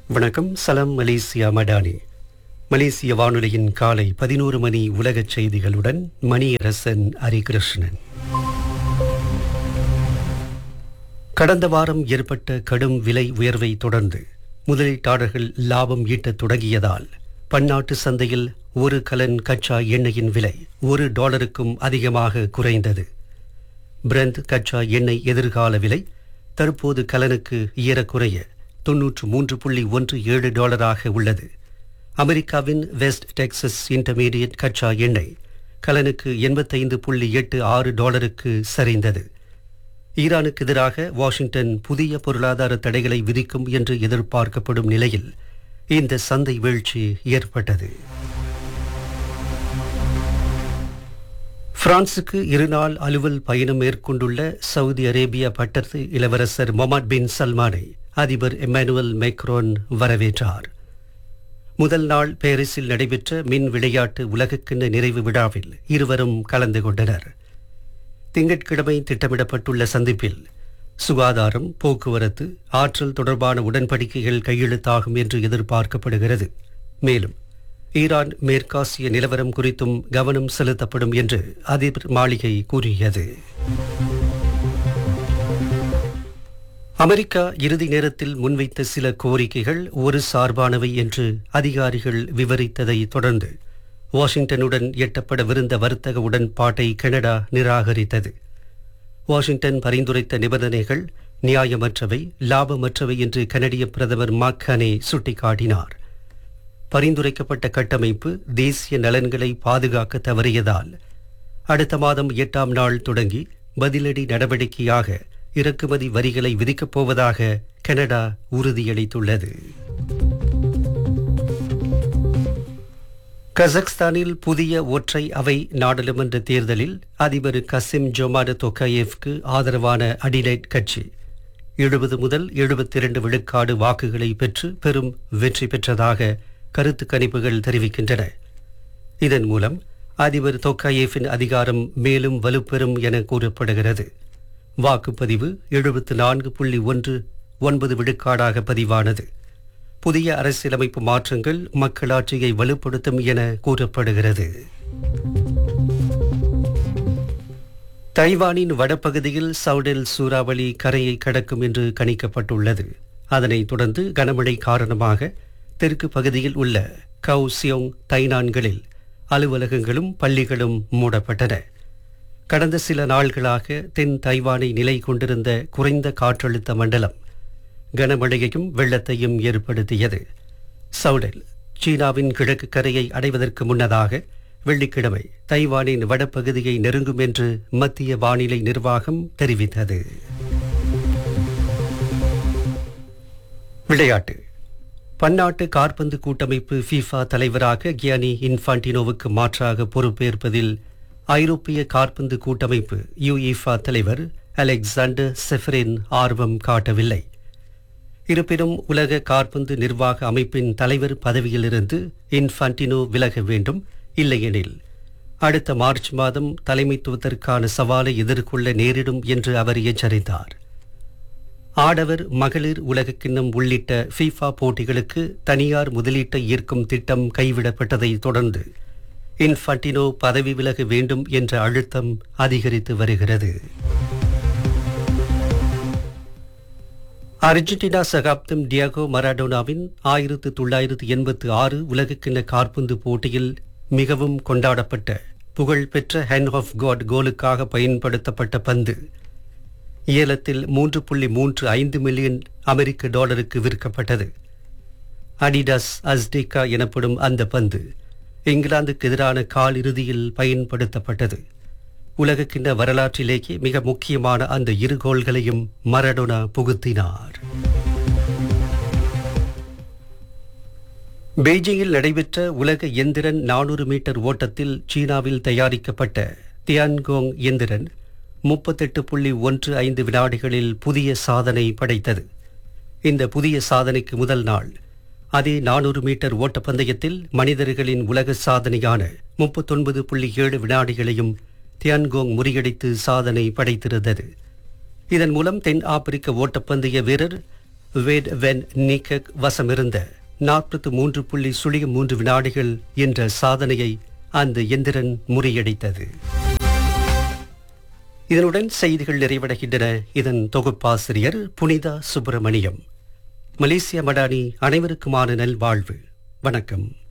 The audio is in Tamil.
வணக்கம் சலாம் மலேசியா மடானி மலேசிய வானொலியின் காலை பதினோரு மணி உலகச் செய்திகளுடன் மணியரசன் ஹரிகிருஷ்ணன் கடந்த வாரம் ஏற்பட்ட கடும் விலை உயர்வை தொடர்ந்து முதலீட்டாளர்கள் லாபம் ஈட்டத் தொடங்கியதால் பன்னாட்டு சந்தையில் ஒரு கலன் கச்சா எண்ணெயின் விலை ஒரு டாலருக்கும் அதிகமாக குறைந்தது பிரெண்ட் கச்சா எண்ணெய் எதிர்கால விலை தற்போது கலனுக்கு ஏறக்குறைய தொன்னூற்று மூன்று புள்ளி ஒன்று ஏழு டாலராக உள்ளது அமெரிக்காவின் வெஸ்ட் டெக்சஸ் இன்டர்மீடியட் கச்சா எண்ணெய் கலனுக்கு எண்பத்தைந்து புள்ளி எட்டு ஆறு டாலருக்கு சரிந்தது ஈரானுக்கு எதிராக வாஷிங்டன் புதிய பொருளாதார தடைகளை விதிக்கும் என்று எதிர்பார்க்கப்படும் நிலையில் இந்த சந்தை வீழ்ச்சி ஏற்பட்டது பிரான்சுக்கு இருநாள் அலுவல் பயணம் மேற்கொண்டுள்ள சவுதி அரேபிய பட்டத்து இளவரசர் மொமட் பின் சல்மானை அதிபர் எமானுவல் மேக்ரோன் வரவேற்றார் முதல் நாள் பாரிஸில் நடைபெற்ற மின் விளையாட்டு உலகக்கிண்ண நிறைவு விழாவில் இருவரும் கலந்து கொண்டனர் திங்கட்கிழமை திட்டமிடப்பட்டுள்ள சந்திப்பில் சுகாதாரம் போக்குவரத்து ஆற்றல் தொடர்பான உடன்படிக்கைகள் கையெழுத்தாகும் என்று எதிர்பார்க்கப்படுகிறது மேலும் ஈரான் மேற்காசிய நிலவரம் குறித்தும் கவனம் செலுத்தப்படும் என்று அதிபர் மாளிகை கூறியது அமெரிக்கா இறுதி நேரத்தில் முன்வைத்த சில கோரிக்கைகள் ஒரு சார்பானவை என்று அதிகாரிகள் விவரித்ததை தொடர்ந்து வாஷிங்டனுடன் எட்டப்படவிருந்த வர்த்தக உடன்பாட்டை கனடா நிராகரித்தது வாஷிங்டன் பரிந்துரைத்த நிபந்தனைகள் நியாயமற்றவை லாபமற்றவை என்று கனடிய பிரதமர் மாக்கானே சுட்டிக்காட்டினார் பரிந்துரைக்கப்பட்ட கட்டமைப்பு தேசிய நலன்களை பாதுகாக்க தவறியதால் அடுத்த மாதம் எட்டாம் நாள் தொடங்கி பதிலடி நடவடிக்கையாக இறக்குமதி வரிகளை விதிக்கப் போவதாக கனடா உறுதியளித்துள்ளது கசக்ஸ்தானில் புதிய ஒற்றை அவை நாடாளுமன்ற தேர்தலில் அதிபர் கசிம் ஜொமாட தொக்காயேவ்க்கு ஆதரவான அடிலைட் கட்சி எழுபது முதல் எழுபத்தி இரண்டு விழுக்காடு வாக்குகளை பெற்று பெரும் வெற்றி பெற்றதாக கருத்து கணிப்புகள் தெரிவிக்கின்றன இதன் மூலம் அதிபர் தொக்காயேஃபின் அதிகாரம் மேலும் வலுப்பெறும் என கூறப்படுகிறது வாக்குப்பதிவு எழுபத்து நான்கு புள்ளி ஒன்று ஒன்பது விழுக்காடாக பதிவானது புதிய அரசியலமைப்பு மாற்றங்கள் மக்களாட்சியை வலுப்படுத்தும் என கூறப்படுகிறது தைவானின் வடபகுதியில் சவுடெல் சூறாவளி கரையை கடக்கும் என்று கணிக்கப்பட்டுள்ளது அதனைத் தொடர்ந்து கனமழை காரணமாக தெற்கு பகுதியில் உள்ள கவு சியோங் தைனான்களில் அலுவலகங்களும் பள்ளிகளும் மூடப்பட்டன கடந்த சில நாள்களாக தென் தைவானை நிலை கொண்டிருந்த குறைந்த காற்றழுத்த மண்டலம் கனமழையையும் வெள்ளத்தையும் ஏற்படுத்தியது சவுடல் சீனாவின் கிழக்கு கரையை அடைவதற்கு முன்னதாக வெள்ளிக்கிழமை தைவானின் வடபகுதியை நெருங்கும் என்று மத்திய வானிலை நிர்வாகம் தெரிவித்தது விளையாட்டு பன்னாட்டு காற்பந்து கூட்டமைப்பு ஃபீஃபா தலைவராக கியானி இன்ஃபான்டினோவுக்கு மாற்றாக பொறுப்பேற்பதில் ஐரோப்பிய காற்பந்து கூட்டமைப்பு யுஇஃபா தலைவர் அலெக்சாண்டர் செஃபரின் ஆர்வம் காட்டவில்லை இருப்பினும் உலக காற்பந்து நிர்வாக அமைப்பின் தலைவர் பதவியிலிருந்து இன்ஃபான்டினோ விலக வேண்டும் இல்லையெனில் அடுத்த மார்ச் மாதம் தலைமைத்துவத்திற்கான சவாலை எதிர்கொள்ள நேரிடும் என்று அவர் எச்சரித்தார் ஆடவர் மகளிர் உலகக்கிண்ணம் உள்ளிட்ட ஃபீஃபா போட்டிகளுக்கு தனியார் முதலீட்டை ஈர்க்கும் திட்டம் கைவிடப்பட்டதை தொடர்ந்து இன்ஃபன்டினோ பதவி விலக வேண்டும் என்ற அழுத்தம் அதிகரித்து வருகிறது அர்ஜென்டினா சகாப்தம் டியாகோ மராடோனாவின் ஆயிரத்து தொள்ளாயிரத்து எண்பத்து ஆறு உலகக்கிண்ண காற்பந்து போட்டியில் மிகவும் கொண்டாடப்பட்ட புகழ்பெற்ற ஹேண்ட் ஆஃப் காட் கோலுக்காக பயன்படுத்தப்பட்ட பந்து ஏலத்தில் மூன்று புள்ளி மூன்று ஐந்து மில்லியன் அமெரிக்க டாலருக்கு விற்கப்பட்டது அடிடாஸ் அஸ்டிகா எனப்படும் அந்த பந்து இங்கிலாந்துக்கு எதிரான கால் இறுதியில் பயன்படுத்தப்பட்டது உலகக்கிண்ண வரலாற்றிலேயே மிக முக்கியமான அந்த இரு கோல்களையும் மரடோனா புகுத்தினார் பெய்ஜிங்கில் நடைபெற்ற உலக எந்திரன் நானூறு மீட்டர் ஓட்டத்தில் சீனாவில் தயாரிக்கப்பட்ட தியான்கோங் எந்திரன் முப்பத்தெட்டு புள்ளி ஒன்று ஐந்து வினாடிகளில் புதிய சாதனை படைத்தது இந்த புதிய சாதனைக்கு முதல் நாள் அதே நானூறு மீட்டர் ஓட்டப்பந்தயத்தில் மனிதர்களின் உலக சாதனையான முப்பத்தொன்பது புள்ளி ஏழு வினாடிகளையும் தியான்கோங் முறியடித்து சாதனை படைத்திருந்தது இதன் மூலம் தென் ஆப்பிரிக்க ஓட்டப்பந்தய வீரர் வேட் வென் நீக்கக் வசமிருந்த நாற்பத்து மூன்று புள்ளி சுழியம் மூன்று வினாடிகள் என்ற சாதனையை அந்த எந்திரன் முறியடித்தது இதனுடன் செய்திகள் நிறைவடைகின்றன இதன் தொகுப்பாசிரியர் புனிதா சுப்பிரமணியம் மலேசிய மடானி அனைவருக்குமான நல்வாழ்வு வணக்கம்